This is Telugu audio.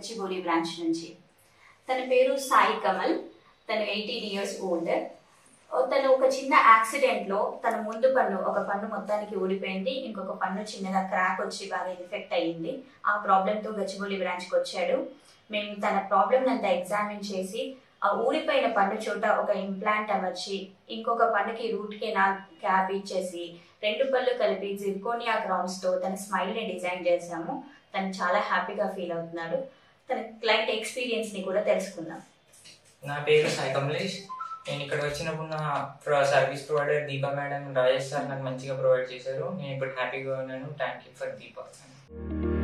గచ్చిబౌలి బ్రాంచ్ నుంచి తన పేరు సాయి కమల్ తను ఎయిటీన్ ఇయర్స్ ఓల్డ్ తను ఒక చిన్న యాక్సిడెంట్ లో తన ముందు పన్ను ఒక పన్ను మొత్తానికి ఊడిపోయింది ఇంకొక పన్ను చిన్నగా క్రాక్ వచ్చి బాగా ఎఫెక్ట్ అయ్యింది ఆ ప్రాబ్లమ్ తో గచ్చిబౌలి బ్రాంచ్ కి వచ్చాడు మేము తన ప్రాబ్లమ్ అంతా ఎగ్జామిన్ చేసి ఆ ఊడిపోయిన పన్ను చోట ఒక ఇంప్లాంట్ అమర్చి ఇంకొక పన్నుకి రూట్ కెనాల్ క్యాప్ ఇచ్చేసి రెండు పళ్ళు కలిపి జిర్కోనియా క్రౌన్స్ తో తన స్మైల్ ని డిజైన్ చేసాము తను చాలా హ్యాపీగా ఫీల్ అవుతున్నాడు తన క్లయింట్ ఎక్స్పీరియన్స్ ని కూడా తెలుసుకుందాం నా పేరు సాయి కమలేష్ నేను ఇక్కడ వచ్చినప్పుడు నా ప్ర- service provider Deepa madam Rajesh sir నాకు మంచిగా ప్రొవైడ్ చేశారు నేను ఇప్పుడు హ్యాపీగా ఉన్నాను థ్యాంక్ యూ ఫర్ దీపా